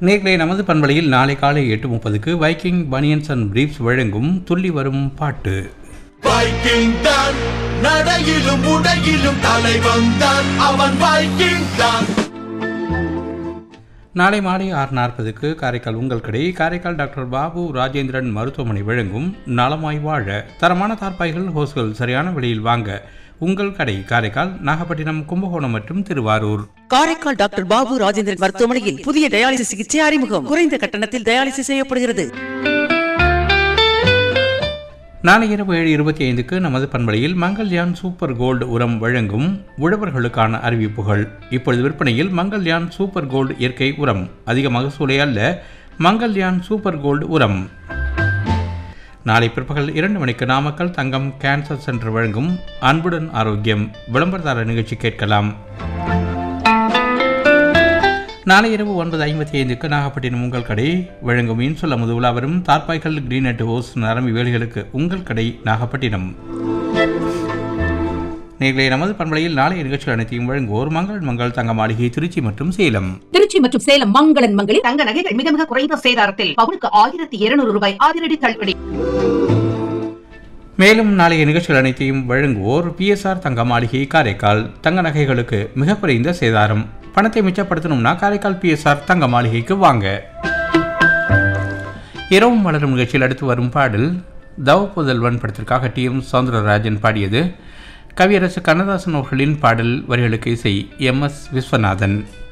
நேர்களை நமது பண்பலையில் நாளை காலை எட்டு முப்பதுக்கு வைக்கிங் பனியன்ஸ் அண்ட் பிரீப்ஸ் வழங்கும் துள்ளி வரும் பாட்டு வைக்கிங் தான் நடையிலும் உடையிலும் தலைவன் தான் அவன் வைக்கிங் தான் நாளை மாலை ஆறு நாற்பதுக்கு காரைக்கால் உங்கள் கடை காரைக்கால் டாக்டர் பாபு ராஜேந்திரன் மருத்துவமனை வழங்கும் நலமாய் வாழ தரமான தார்பாய்கள் ஹோஸ்கள் சரியான விலையில் வாங்க உங்கள் கடை காரைக்கால் நாகப்பட்டினம் கும்பகோணம் மற்றும் திருவாரூர் காரைக்கால் டாக்டர் பாபு ராஜேந்திரன் மருத்துவமனையில் புதிய டயாலிசிஸ் சிகிச்சை அறிமுகம் குறைந்த கட்டணத்தில் டயாலிசிஸ் செய்யப்படுகிறது நாளை இரவு ஏழு இருபத்தி ஐந்துக்கு நமது பண்பலையில் மங்கள்யான் சூப்பர் கோல்டு உரம் வழங்கும் உழவர்களுக்கான அறிவிப்புகள் இப்பொழுது விற்பனையில் மங்கள்யான் சூப்பர் கோல்டு இயற்கை உரம் அதிக மகசூலை அல்ல மங்கள்யான் சூப்பர் கோல்டு உரம் நாளை பிற்பகல் இரண்டு மணிக்கு நாமக்கல் தங்கம் கேன்சர் சென்டர் வழங்கும் அன்புடன் ஆரோக்கியம் விளம்பரதார நிகழ்ச்சி கேட்கலாம் நாளை இரவு ஒன்பது ஐம்பத்தி ஐந்துக்கு நாகப்பட்டினம் உங்கள் கடை வழங்கும் இன்சொல்ல முதுவிழா வரும் தார்பாய்கள் கிரீன் நெட் ஹோஸ் நரம்பு வேலைகளுக்கு உங்கள் கடை நாகப்பட்டினம் நேர்களை நமது பண்பலையில் நாளைய நிகழ்ச்சிகள் அனைத்தையும் வழங்குவோர் மங்கள் மங்கள் தங்க மாளிகை திருச்சி மற்றும் சேலம் திருச்சி மற்றும் சேலம் மங்களன் மங்களில் தங்க நகைகள் மிக மிக குறைந்த சேதாரத்தில் பவுனுக்கு ஆயிரத்தி இருநூறு ரூபாய் அதிரடி தள்ளுபடி மேலும் நாளைய நிகழ்ச்சிகள் அனைத்தையும் வழங்குவோர் பிஎஸ்ஆர் தங்க மாளிகை காரைக்கால் தங்க நகைகளுக்கு மிக குறைந்த சேதாரம் பணத்தை மிச்சப்படுத்தணும்னா காரைக்கால் பிஎஸ்ஆர் தங்க மாளிகைக்கு வாங்க இரவும் மலரும் நிகழ்ச்சியில் அடுத்து வரும் பாடல் தவ புதல்வன் படத்திற்காக டி எம் சௌந்தரராஜன் பாடியது கவியரசு கண்ணதாசன் அவர்களின் பாடல் வரிகளுக்கு இசை எம் எஸ் விஸ்வநாதன்